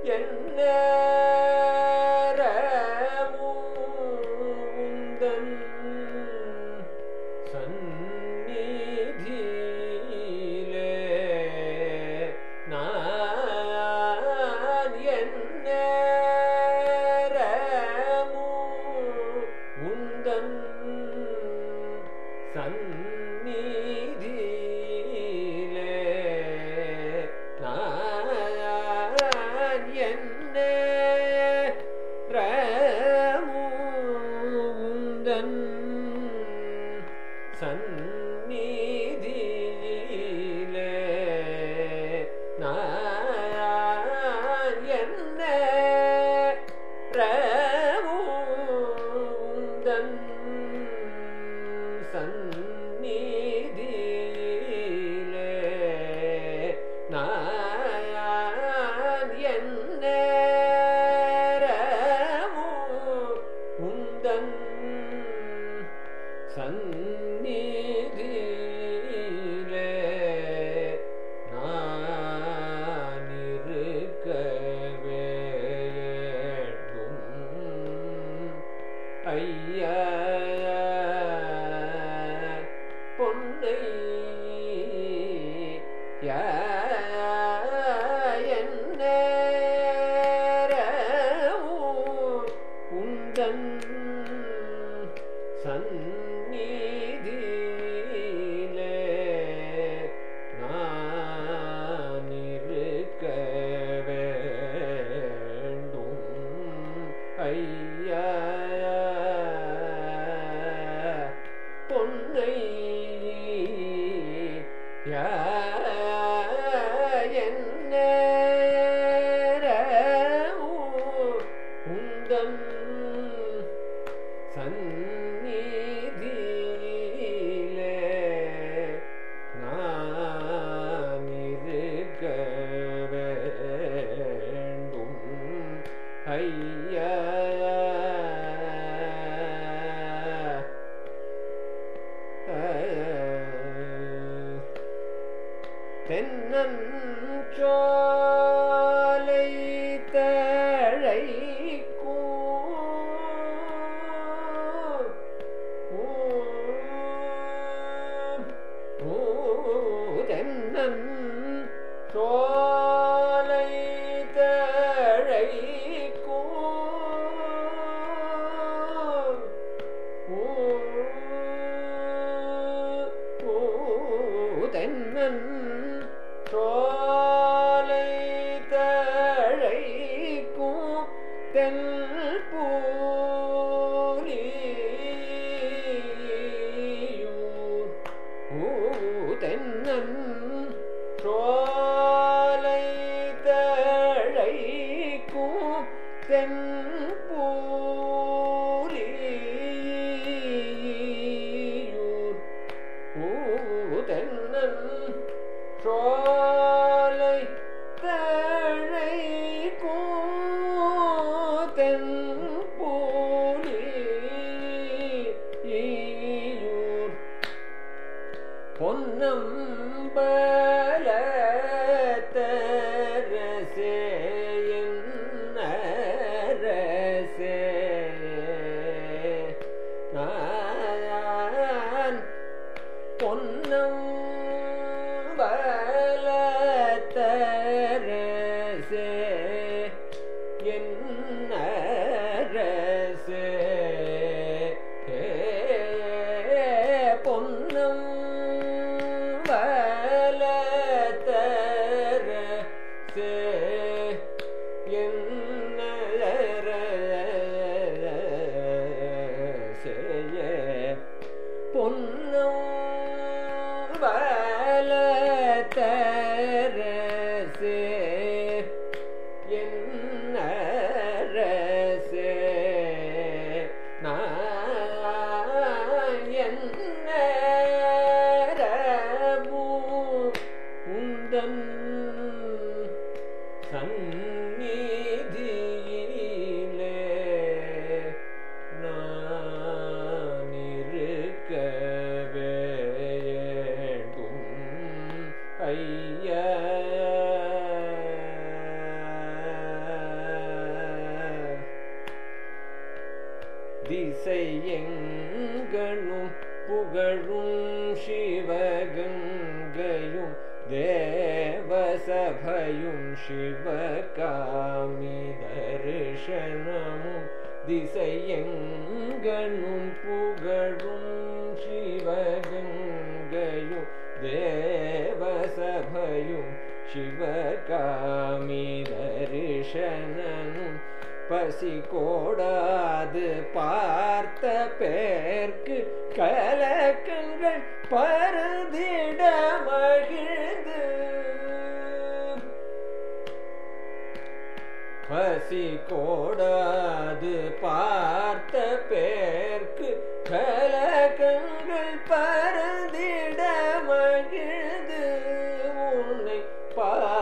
எந்நேரமுந்தன் சந்நிதியிலே நான் எந்நேரமும் உந்தன் சந்நிதியிலே நான் எந்நேரமுந்தன் சந்நிதியிலே நான் எந்நேரமுந்தன் சந்நிதியிலே நான் எந்நேரமும் உந்தன் சந்நிதியிலே நான் இருக்க வேண்டும் ஐயா பொன்னை என்னேரமும் உந்தன் சந்நிதியிலே நான் இருக்க வேண்டும் ஐயா பொன்னை என்னேரமும் உந்தன் சந்நிதியிலே நான் இருக்க வேண்டும் ஐயா தென்னன் சோலை தழைக்கும் தென்னன் சோலை தழைக்கும் தென்னன் சோலை தழைக்கும் தென் பூலியூர் ஊதென்னன் சோலை தழைக்கும் தென்பூலியூர் ஊதென்னன் சோலை தழைக்கும் தென்பூலியூர் பொன்னம்பலத்தரசே என்னரசே நான் பொன்னம்பலத்தரசே என்னரசே பொன்னம் வலத்தரசே என்னரசே பொன்னம் வலத்தரசே என்னரசே நான் என்னரமும் உந்தன் சந்நிதியிலே நான் இருக்க வேண்டும் ஐயா திசை எங்கனும் புகழும் சிவகங்கையும் தேவசபையும் சிவகாமி தரிசனமும் திசை எங்கனும் புகழும் சிவகங்கையும் தேவசபையும் சிவகாமி தரிசனனும் பசி கோடாது பார்த்த பேர்க்கு கலக்கங்கள் பருதிட மகிழ்ந்து பசி கோடாது பார்த்த பேர்க்கு கலக்கங்கள் பருதிட மகிழ்ந்து உன்னை பா